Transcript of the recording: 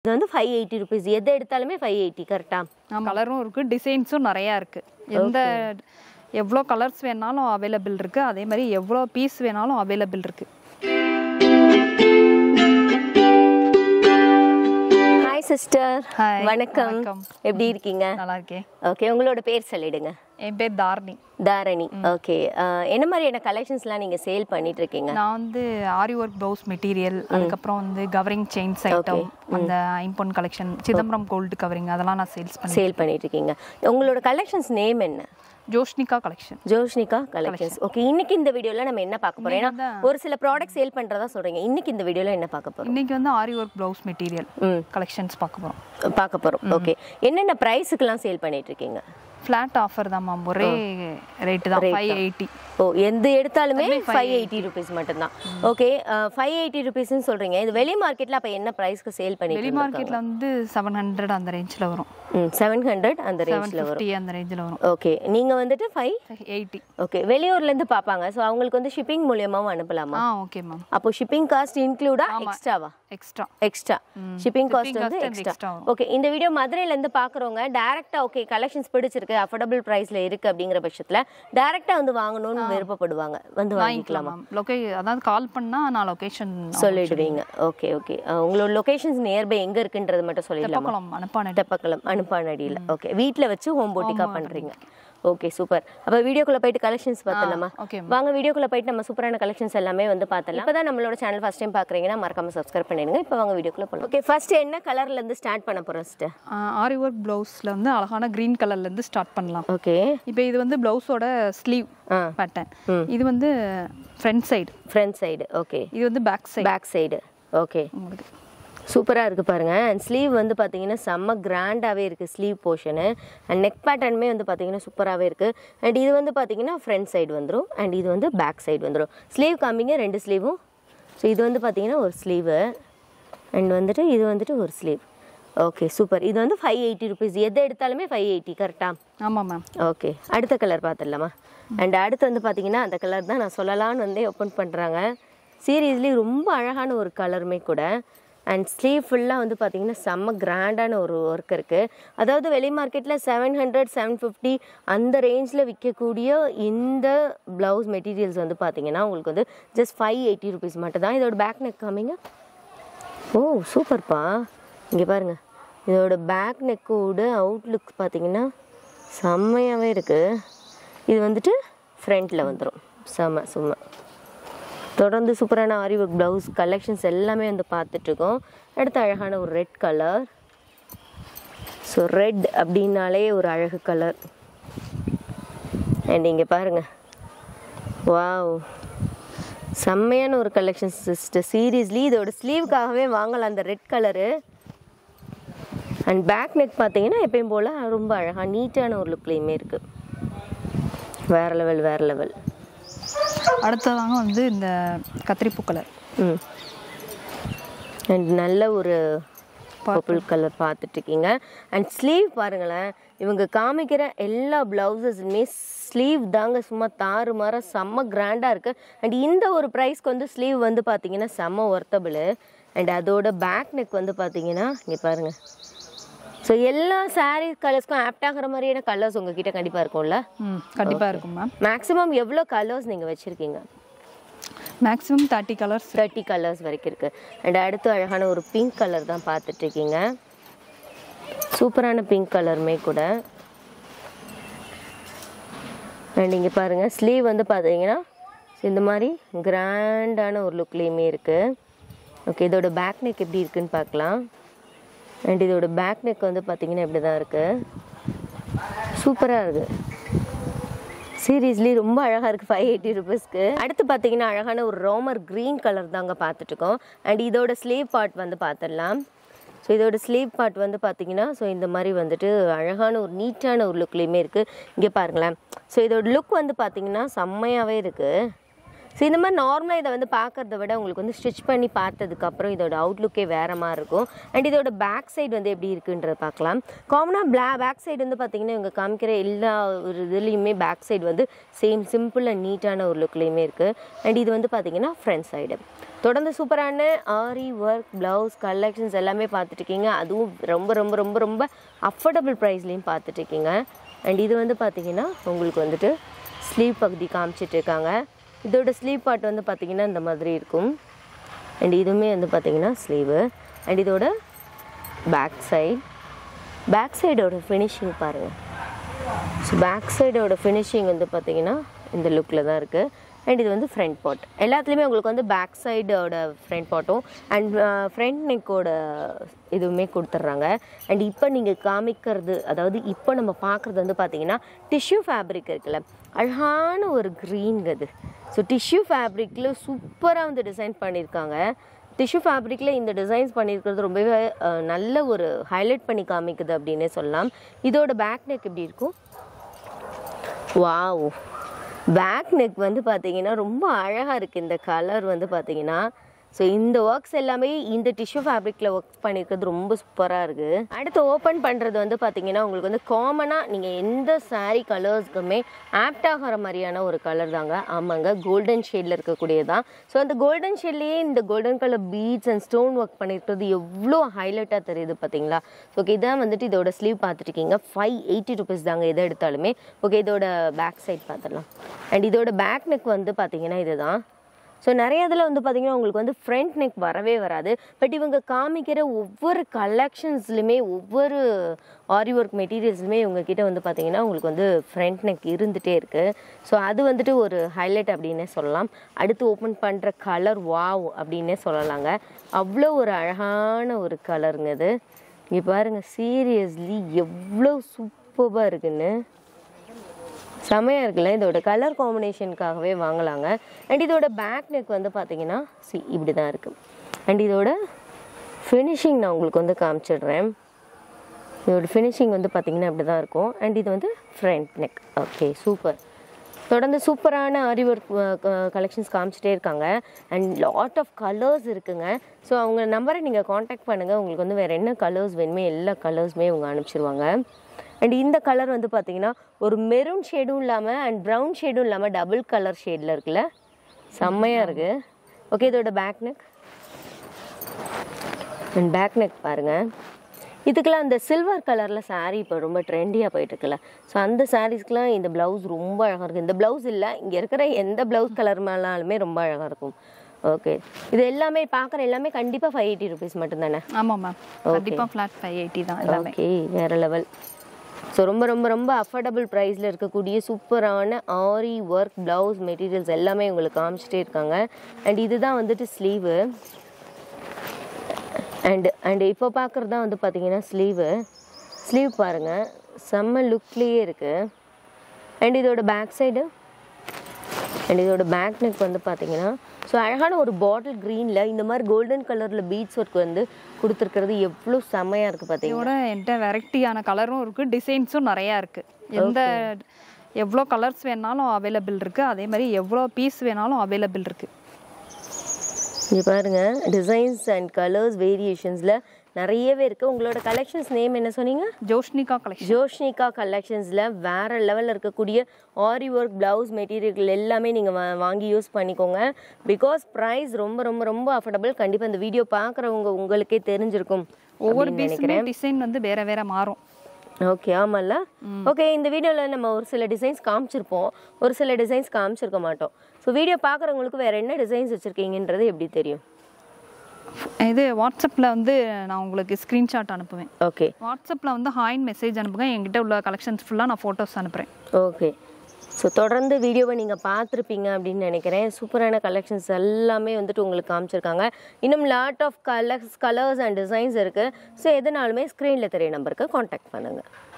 இது வந்து five eighty rupees எது எடுத்தாலுமே ஃபைவ் எயிட்டி கரெக்டா கலரும் இருக்கு டிசைன்ஸும் நிறையா இருக்கு எந்த எவ்வளோ கலர்ஸ் வேணாலும் அவைலபிள் இருக்கு அதே மாதிரி எவ்வளோ பீஸ் வேணாலும் அவைலபிள் இருக்கு ஹாய் சிஸ்டர் Hi, வணக்கம் வணக்கம். எப்படி இருக்கீங்க நல்லா இருக்கேன் ஓகே உங்களோட பேர் சொல்லிடுங்க என் பேர் தாரணி தாரணி ஓகே என்ன மாதிரியான கலெக்ஷன்ஸ்லாம் நீங்க சேல் பண்ணிட்டு இருக்கீங்க நான் வந்து ஆரி ஒர்க் ப்ளவுஸ் மெட்டீரியல் அதுக்கப்புறம் வந்து கவரிங் செயின்ஸ் ஐட்டம் அந்த ஐம்பொன் கலெக்ஷன் சிதம்பரம் கோல்டு கவரிங் அதெல்லாம் நான் சேல்ஸ் பண்ணேன் சேல் பண்ணிட்டு இருக்கீங்க உங்களோட கலெக்ஷன்ஸ் நேம் என்ன Joshnika collection Joshnika collections okay இன்னைக்கு இந்த வீடியோல நம்ம என்ன பார்க்க போறோம் ஏன்னா ஒரு சில ப்ராடக்ட் சேல் பண்றதா சொல்றீங்க இன்னைக்கு இந்த வீடியோல என்ன பார்க்க போறோம் இன்னைக்கு வந்து ஆரி ஒர்க் ப்ளவுஸ் மெட்டீரியல் ம் கலெக்ஷன்ஸ் பார்க்க போகிறோம் பார்க்க போறோம் ஓகே என்னென்ன ப்ரைஸுக்கெல்லாம் சேல் பண்ணிட்டு இருக்கீங்க ஃப்ளாட் ஆஃபர் தான் மேம் ஒரே ரேட்டு தான் ஃபைவ் எயிட்டி ஓ எந்த எடுத்தாலுமே ஃபைவ் எயிட்டி ருபீஸ் மட்டும்தான் ஓகே ஃபைவ் எயிட்டி ருபீஸ்னு சொல்றீங்க இது வெளி மார்க்கெட்ல அப்ப என்ன ப்ரைஸ்க்கு சேல் வெளி பண்ணிட்டு மார்க்கெட்டில் வந்து செவன் ஹண்ட்ரட் அந்த ரேஞ்சில் வரும் ம் செவன் ஹண்ட்ரட் அந்த செவன் ரேஞ்சில் வரும் ஃபிஃப்டி அந்த ரேஞ்சில் வரும் ஓகே நீங்க வந்துட்டு ஃபைவ் எயிட்டி ஓகே வெளியூர்ல இருந்து பார்ப்பாங்க ஸோ அவங்களுக்கு வந்து ஷிப்பிங் மூலியமாவும் அனுப்பலாமா ஆ ஓகே மேம் அப்போ ஷிப்பிங் காஸ்ட் இன்க்ளூடா எக்ஸ்ட்ராவா extra extra shipping cost cost வந்து வந்து எக்ஸ்ட்ரா extra வரும். ஓகே இந்த வீடியோ மதுரையில இருந்து பாக்குறவங்க டைரக்டா ஓகே கலெக்ஷன்ஸ் பிடிச்சிருக்கு அஃபோர்டபுள் பிரைஸ்ல இருக்கு அப்படிங்கிற பட்சத்துல டைரக்டா வந்து வாங்கணும்னு விருப்பப்படுவாங்க வந்து வாங்கிக்கலாம் வாங்கிக்கலாமா மேம் லொக்கே அதாவது கால் பண்ணால் நான் லொக்கேஷன் சொல்லிடுவீங்க ஓகே ஓகே உங்களோட லொகேஷன்ஸ் நியர்பை எங்க இருக்குன்றது மட்டும் சொல்லிடலாமா தெப்பக்குளம் அனுப்பான தெப்பக்குளம் அனுப்பானடியில் ஓகே வீட்ல வச்சு ஹோம் போட்டிக்கா பண்றீங்க ஓகே சூப்பர் அப்ப வீடியோக்குள்ள போயிட்டு கலெக்ஷன்ஸ் பார்த்தலாமா ஓகே வாங்க வீடியோக்குள்ள போயிட்டு நம்ம சூப்பரான கலெக்ஷன்ஸ் எல்லாமே வந்து பார்த்தலாம் இப்பதான் நம்மளோட சேனல் ஃபர்ஸ்ட் டைம் பாக்குறீங்கன்னா மறக்காம சப்ஸ்கிரைப் பண்ணிடுங்க இப்போ வாங்க வீடியோக்குள்ள போகலாம் ஓகே ஃபர்ஸ்ட் என்ன கலர்ல இருந்து ஸ்டார்ட் பண்ண போறோம் சிஸ்டர் ஆரி ஒர்க் ப்ளவுஸில் வந்து அழகான க்ரீன் கலர்லேருந்து ஸ்டார்ட் பண்ணலாம் ஓகே இப்போ இது வந்து ப்ளவுஸோட ஸ்லீவ் ஆ பேட்டர்ன் இது வந்து front side front side okay இது வந்து back side back side okay உங்களுக்கு சூப்பராக இருக்குது பாருங்க அண்ட் ஸ்லீவ் வந்து பார்த்தீங்கன்னா செம்ம கிராண்டாகவே இருக்குது ஸ்லீவ் போர்ஷனு அண்ட் நெக் பேட்டர்னுமே வந்து பார்த்தீங்கன்னா சூப்பராகவே இருக்குது அண்ட் இது வந்து பார்த்தீங்கன்னா ஃப்ரண்ட் சைடு வந்துடும் அண்ட் இது வந்து பேக் சைடு வந்துடும் ஸ்லீவ் காமிங்க ரெண்டு ஸ்லீவும் ஸோ இது வந்து பார்த்தீங்கன்னா ஒரு ஸ்லீவு அண்ட் வந்துட்டு இது வந்துட்டு ஒரு ஸ்லீவ் ஓகே சூப்பர் இது வந்து ஃபைவ் எயிட்டி ருபீஸ் எது எடுத்தாலுமே ஃபைவ் எயிட்டி கரெக்டாக ஆமாம் மேம் ஓகே அடுத்த கலர் பார்த்துடலாமா அண்ட் அடுத்து வந்து பார்த்தீங்கன்னா அந்த கலர் தான் நான் சொல்லலாம்னு வந்து ஓப்பன் பண்ணுறாங்க சீரியஸ்லி ரொம்ப அழகான ஒரு கலருமே கூட அண்ட் ஸ்லீவ் ஃபுல்லாக வந்து பார்த்தீங்கன்னா செம்ம கிராண்டான ஒரு ஒர்க் இருக்குது அதாவது வெளி மார்க்கெட்டில் செவன் ஹண்ட்ரட் செவன் ஃபிஃப்டி அந்த ரேஞ்சில் விற்கக்கூடிய இந்த ப்ளவுஸ் மெட்டீரியல்ஸ் வந்து பார்த்தீங்கன்னா உங்களுக்கு வந்து ஜஸ்ட் ஃபைவ் எயிட்டி ருபீஸ் மட்டும் தான் இதோட பேக் நெக் காமிங்க ஓ சூப்பர்ப்பா இங்கே பாருங்க இதோட பேக் நெக்கோட அவுட்லுக் பார்த்தீங்கன்னா செம்மையாகவே இருக்குது இது வந்துட்டு ஃப்ரண்ட்டில் வந்துடும் செம்ம சும்மா தொடர்ந்து சூப்பரான ஆரி ஒர்க் ப்ளவுஸ் கலெக்ஷன்ஸ் எல்லாமே வந்து பார்த்துட்ருக்கோம் அடுத்து அழகான ஒரு ரெட் கலர் ஸோ ரெட் அப்படின்னாலே ஒரு அழகு கலர் அண்ட் இங்கே பாருங்கள் வாவ் செம்மையான ஒரு கலெக்ஷன் சிஸ்டர் சீரியஸ்லி இதோட ஸ்லீவ்க்காகவே வாங்கலாம் அந்த red colour and back neck பார்த்தீங்கன்னா எப்பயும் போல் ரொம்ப அழகாக நீட்டான ஒரு லுக்லேயுமே இருக்குது வேறு லெவல் வேறு லெவல் அடுத்ததாங்க வந்து இந்த கத்திரிப்பூ கலர் ம் அண்ட் நல்ல ஒரு பர்பிள் கலர் பார்த்துட்ருக்கீங்க அண்ட் ஸ்லீவ் பாருங்களேன் இவங்க காமிக்கிற எல்லா ப்ளவுசஸுமே ஸ்லீவ் தாங்க சும்மா தாறு மாற செம்ம கிராண்டாக இருக்குது அண்ட் இந்த ஒரு ப்ரைஸ்க்கு வந்து ஸ்லீவ் வந்து பார்த்தீங்கன்னா செம்ம ஒர்த்தபிள் அண்ட் அதோட பேக் நெக் வந்து பார்த்தீங்கன்னா இங்கே பாருங்கள் ஸோ எல்லா சாரீ கலர்ஸ்க்கும் ஆப்ட் ஆகிற மாதிரியான கலர்ஸ் உங்ககிட்ட கண்டிப்பாக இருக்கும்ல ம் கண்டிப்பாக இருக்கும் மேம் மேக்ஸிமம் எவ்வளோ கலர்ஸ் நீங்கள் வச்சுருக்கீங்க maximum thirty colours thirty colours வரைக்கும் இருக்குது அண்ட் அடுத்து அழகான ஒரு பிங்க் கலர் தான் பார்த்துட்ருக்கீங்க சூப்பரான பிங்க் கலருமே கூட அண்ட் இங்கே பாருங்கள் ஸ்லீவ் வந்து பார்த்தீங்கன்னா இந்த மாதிரி கிராண்டான ஒரு லுக்லேயுமே இருக்குது ஓகே இதோட பேக் நெக் எப்படி இருக்குன்னு பார்க்கலாம் அண்ட் இதோட பேக் நெக் வந்து பார்த்தீங்கன்னா இப்படி தான் இருக்குது சூப்பராக இருக்குது சீரியஸ்லி ரொம்ப அழகாக இருக்குது ஃபைவ் எயிட்டி ருபீஸ்க்கு அடுத்து பார்த்தீங்கன்னா அழகான ஒரு ரோமர் க்ரீன் கலர் தாங்க பார்த்துட்ருக்கோம் அண்ட் இதோட ஸ்லீவ் பார்ட் வந்து பார்த்துடலாம் ஸோ இதோட ஸ்லீவ் பார்ட் வந்து பார்த்தீங்கன்னா ஸோ இந்த மாதிரி வந்துட்டு அழகான ஒரு நீட்டான ஒரு லுக்லேயுமே இருக்குது இங்கே பாருங்களேன் ஸோ இதோட லுக் வந்து பார்த்தீங்கன்னா செம்மையாகவே இருக்குது ஸோ இந்த மாதிரி நார்மலாக இதை வந்து பார்க்கறத விட உங்களுக்கு வந்து ஸ்டிச் பண்ணி பார்த்ததுக்கப்புறம் இதோட அவுட்லுக்கே வேற மாதிரி இருக்கும் அண்ட் இதோட பேக் சைடு வந்து எப்படி இருக்குன்றத பார்க்கலாம் காமனாக பிளா பேக் சைடு வந்து பார்த்தீங்கன்னா இவங்க காமிக்கிற எல்லா ஒரு இதுலேயுமே பேக் சைடு வந்து சேம் சிம்பிள் அண்ட் நீட்டான ஒரு லுக்லேயுமே இருக்குது அண்ட் இது வந்து பார்த்தீங்கன்னா ஃப்ரண்ட் சைடு தொடர்ந்து சூப்பரான ஆரி ஒர்க் ப்ளவுஸ் கலெக்ஷன்ஸ் எல்லாமே பார்த்துட்டு இருக்கீங்க அதுவும் ரொம்ப ரொம்ப ரொம்ப ரொம்ப அஃபோர்டபுள் ப்ரைஸ்லேயும் பார்த்துட்டு இருக்கீங்க அண்ட் இது வந்து பார்த்தீங்கன்னா உங்களுக்கு வந்துட்டு ஸ்லீவ் பகுதி காமிச்சிட்டு இருக்காங்க இதோட ஸ்லீவ் பார்ட் வந்து பார்த்தீங்கன்னா இந்த மாதிரி இருக்கும் அண்ட் இதுவுமே வந்து பார்த்தீங்கன்னா ஸ்லீவு அண்ட் இதோட பேக் சைடு பேக் சைடோட ஃபினிஷிங் பாருங்கள் ஸோ பேக் சைடோட ஃபினிஷிங் வந்து பார்த்தீங்கன்னா இந்த லுக்கில் தான் இருக்குது அண்ட் இது வந்து ஃப்ரண்ட் பாட் எல்லாத்துலேயுமே உங்களுக்கு வந்து பேக் சைடோட ஃப்ரண்ட் பாட்டும் அண்ட் ஃப்ரண்ட் நெக்கோட இதுவுமே கொடுத்துட்றாங்க அண்ட் இப்போ நீங்கள் காமிக்கிறது அதாவது இப்போ நம்ம பார்க்குறது வந்து பார்த்தீங்கன்னா டிஷ்யூ ஃபேப்ரிக் இருக்குல்ல அழகான ஒரு க்ரீன் அது ஸோ டிஷ்யூ ஃபேப்ரிக்கில் சூப்பராக வந்து டிசைன் பண்ணியிருக்காங்க டிஷ்யூ ஃபேப்ரிக்கில் இந்த டிசைன்ஸ் பண்ணியிருக்கிறது ரொம்பவே அஹ், நல்ல ஒரு ஹைலைட் பண்ணி காமிக்குது அப்படின்னே சொல்லலாம் இதோட பேக் நெக் எப்படி இருக்கும் வாவ் பேக் நெக் வந்து பார்த்தீங்கன்னா ரொம்ப அழகாக இருக்குது இந்த கலர் வந்து பார்த்தீங்கன்னா ஸோ இந்த ஒர்க்ஸ் எல்லாமே இந்த டிஷ்யூ ஃபேப்ரிக்கில் ஒர்க் பண்ணியிருக்கிறது ரொம்ப சூப்பராக இருக்குது அடுத்து ஓப்பன் பண்ணுறது வந்து பார்த்தீங்கன்னா உங்களுக்கு வந்து காமனாக நீங்கள் எந்த saree கலர்ஸ்க்குமே ஆப்ட் ஆகிற மாதிரியான ஒரு கலர் தாங்க ஆமாங்க கோல்டன் ஷேடில் இருக்கக்கூடியதான் ஸோ அந்த கோல்டன் ஷேட்லேயே இந்த golden colour beads and stone work பண்ணியிருக்கிறது எவ்வளோ ஹைலைட்டாக தெரியுது பார்த்தீங்களா ஓகே இதான் வந்துட்டு இதோட ஸ்லீவ் பார்த்துருக்கீங்க ஃபைவ் எயிட்டி ருபீஸ் தாங்க எதை எடுத்தாலுமே ஓகே இதோட பேக் சைட் பார்த்துடலாம் அண்ட் இதோட பேக் நெக் வந்து பார்த்தீங்கன்னா இதுதான் ஸோ நிறைய இதில் வந்து பார்த்தீங்கன்னா உங்களுக்கு வந்து ஃப்ரண்ட் நெக் வரவே வராது பட் இவங்க காமிக்கிற ஒவ்வொரு கலெக்ஷன்ஸ்லையுமே ஒவ்வொரு ஆரி ஒர்க் மெட்டீரியல்ஸுமே இவங்க கிட்ட வந்து பார்த்தீங்கன்னா உங்களுக்கு வந்து ஃப்ரண்ட் நெக் இருந்துகிட்டே இருக்குது ஸோ அது வந்துட்டு ஒரு ஹைலைட் அப்படின்னே சொல்லலாம் அடுத்து ஓப்பன் பண்ணுற கலர் வாவ் அப்படின்னே சொல்லலாங்க அவ்வளோ ஒரு அழகான ஒரு கலருங்க இது இங்கே பாருங்கள் சீரியஸ்லி எவ்வளோ சூப்பராக இருக்குன்னு செமையாக இருக்குல்ல இதோட கலர் காம்பினேஷனுக்காகவே வாங்கலாங்க அண்ட் இதோட பேக் நெக் வந்து பார்த்தீங்கன்னா சி இப்படி தான் இருக்குது அண்ட் இதோட ஃபினிஷிங் நான் உங்களுக்கு வந்து காமிச்சிடுறேன் இதோட ஃபினிஷிங் வந்து பார்த்தீங்கன்னா இப்படி தான் இருக்கும் அண்ட் இது வந்து ஃப்ரண்ட் நெக் ஓகே சூப்பர் தொடர்ந்து சூப்பரான ஆரி ஒர்க் கலெக்ஷன்ஸ் காமிச்சிட்டே இருக்காங்க அண்ட் லாட் ஆஃப் கலர்ஸ் இருக்குங்க ஸோ அவங்க நம்பரை நீங்கள் காண்டாக்ட் பண்ணுங்கள் உங்களுக்கு வந்து வேறு என்ன கலர்ஸ் வேணுமே எல்லா கலர்ஸுமே அவங்க அனுப்பிச்சிருவாங்க அண்ட் இந்த கலர் வந்து பார்த்தீங்கன்னா ஒரு மெரூன் ஷேடும் இல்லாமல் அண்ட் ப்ரௌன் ஷேடும் இல்லாமல் டபுள் கலர் ஷேடில் இருக்குல்ல செம்மையாக இருக்குது ஓகே இதோட back neck and back neck பாருங்கள் இதுக்கெல்லாம் அந்த சில்வர் கலரில் saree இப்போ ரொம்ப ட்ரெண்டியாக போயிட்டுருக்குல்ல ஸோ அந்த சாரீஸ்க்கெலாம் இந்த ப்ளவுஸ் ரொம்ப அழகாக இருக்கும் இந்த ப்ளவுஸ் இல்லை இங்கே இருக்கிற எந்த ப்ளவுஸ் கலர் மேலாலுமே ரொம்ப அழகாக இருக்கும் ஓகே இது எல்லாமே பார்க்குற எல்லாமே கண்டிப்பாக ஃபைவ் எயிட்டி ருபீஸ் மட்டும்தானே ஆமாம் மேம் கண்டிப்பாக ஃப்ளாட் ஃபைவ் எயிட்டி தான் எல்லாமே ஓகே வேற லெவல் ஸோ ரொம்ப ரொம்ப ரொம்ப அஃபோர்டபுள் ப்ரைஸில் இருக்கக்கூடிய சூப்பரான ஆரி ஒர்க் ப்ளவுஸ் மெட்டீரியல்ஸ் எல்லாமே உங்களுக்கு காமிச்சிட்டே இருக்காங்க அண்ட் இதுதான் வந்துட்டு ஸ்லீவு அண்ட் அண்ட் இப்போ பார்க்குறது தான் வந்து பார்த்தீங்கன்னா ஸ்லீவு ஸ்லீவ் பாருங்கள் செம்ம லுக்லேயே இருக்குது அண்ட் இதோட பேக் சைடு அண்ட் இதோட பேக் நெக் வந்து பார்த்தீங்கன்னா ஸோ அழகான ஒரு பாட்டில் க்ரீனில் இந்த மாதிரி கோல்டன் கலரில் பீட்ஸ் ஒர்க் வந்து கொடுத்துருக்கிறது எவ்வளோ செம்மையாக இருக்குது பார்த்தீங்கன்னா இதோட என்கிட்ட வெரைட்டியான கலரும் இருக்குது டிசைன்ஸும் நிறையா இருக்குது எந்த எவ்வளோ கலர்ஸ் வேணாலும் அவைலபிள் இருக்குது அதே மாதிரி எவ்வளோ பீஸ் வேணாலும் அவைலபிள் இருக்குது இங்கே பாருங்க டிசைன்ஸ் அண்ட் கலர்ஸ் வேரியேஷன்ஸில் நிறையவே இருக்குது உங்களோட கலெக்ஷன்ஸ் நேம் என்ன சொன்னீங்க ஜோஷ்னிகா கலெக்ஷன் ஜோஷ்னிகா கலெக்ஷன்ஸில் வேறு லெவலில் இருக்கக்கூடிய ஆரி ஒர்க் ப்ளவுஸ் மெட்டீரியல் எல்லாமே நீங்கள் வாங்கி யூஸ் பண்ணிக்கோங்க பிகாஸ் ப்ரைஸ் ரொம்ப ரொம்ப ரொம்ப அஃபோர்டபுள் கண்டிப்பாக இந்த வீடியோ பார்க்குறவங்க உங்களுக்கே தெரிஞ்சிருக்கும் ஒவ்வொரு அப்படின்னு பீஸுமே டிசைன் வந்து வேற வேற மாறும் ஓகே ஆமாம்ல ஓகே இந்த வீடியோவில் நம்ம ஒரு சில டிசைன்ஸ் காமிச்சிருப்போம் ஒரு சில டிசைன்ஸ் காமிச்சிருக்க மாட்டோம் ஸோ வீடியோ பார்க்குறவங்களுக்கு வேறு என்ன டிசைன்ஸ் வச்சுருக்கீங்கன்றது எப்படி தெரியும் இது வாட்ஸ்அப்பில் வந்து நான் உங்களுக்கு ஸ்க்ரீன்ஷாட் அனுப்புவேன் ஓகே வாட்ஸ்அப்பில் வந்து ஹாயின் மெசேஜ் அனுப்புங்க என்கிட்ட உள்ள கலெக்ஷன்ஸ் ஃபுல்லாக நான் ஃபோட்டோஸ் அனுப்புகிறேன் ஓகே ஸோ தொடர்ந்து வீடியோவை நீங்கள் பார்த்துருப்பீங்க அப்படின்னு நினைக்கிறேன் சூப்பரான கலெக்ஷன்ஸ் எல்லாமே வந்துட்டு உங்களுக்கு காமிச்சிருக்காங்க இன்னும் lot of colours colours and designs இருக்குது ஸோ எதுனாலுமே ஸ்க்ரீனில் தெரிய நம்பருக்கு காண்டாக்ட் பண்ணுங்கள்